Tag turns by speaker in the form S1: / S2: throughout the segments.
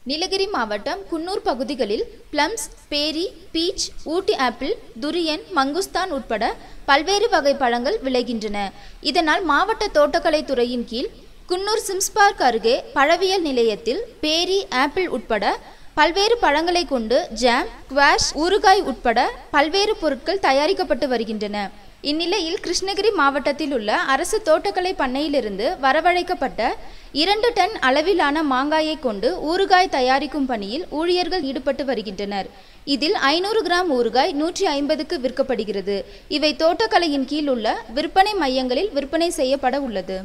S1: நீலகிரி மாவட்டம் குன்னூர் பகுதிகளில் பிளம்ஸ் பேரி பீச் ஊட்டி ஆப்பிள் துரியன் மங்குஸ்தான் உட்பட பல்வேறு வகை பழங்கள் விளைகின்றன இதனால் மாவட்ட தோட்டக்கலை துறையின் கீழ் குன்னூர் சிம்ஸ் பார்க் அருகே பழவியல் நிலையத்தில் பேரி ஆப்பிள் உட்பட பல்வேறு பழங்களை கொண்டு ஜாம் குவாஷ் ஊறுகாய் உட்பட பல்வேறு பொருட்கள் தயாரிக்கப்பட்டு வருகின்றன இந்நிலையில் கிருஷ்ணகிரி மாவட்டத்தில் உள்ள அரசு தோட்டக்கலை பண்ணையிலிருந்து வரவழைக்கப்பட்ட இரண்டு டன் அளவிலான மாங்காயை கொண்டு ஊறுகாய் தயாரிக்கும் பணியில் ஊழியர்கள் ஈடுபட்டு வருகின்றனர் இதில் ஐநூறு கிராம் ஊறுகாய் நூற்றி ஐம்பதுக்கு விற்கப்படுகிறது இவை தோட்டக்கலையின் கீழ் உள்ள விற்பனை மையங்களில் விற்பனை செய்யப்பட உள்ளது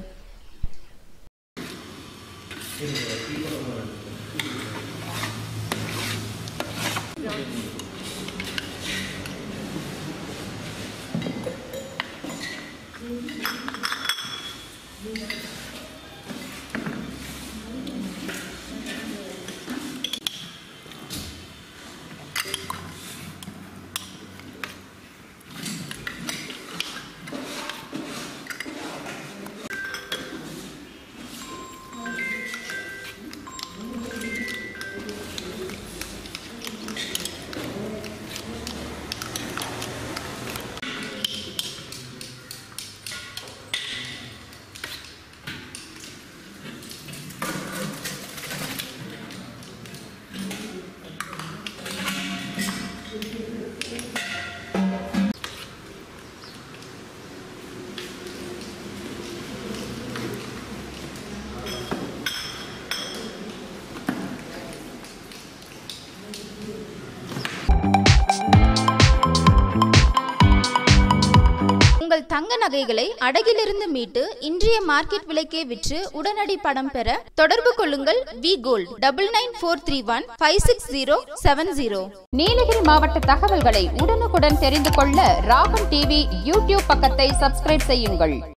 S1: உங்கள் தங்க நகைகளை அடகிலிருந்து மீட்டு இன்றைய மார்க்கெட் விலைக்கே விற்று உடனடி பணம் பெற தொடர்பு கொள்ளுங்கள் V gold double nine four three one five six zero seven zero
S2: Nilgiri மாவட்ட தகவல்களை உடனுக்குடன் தெரிந்து கொள்ள ராகம் டிவி யூடியூப் பக்கத்தை சப்ஸ்கிரைப் செய்யுங்கள்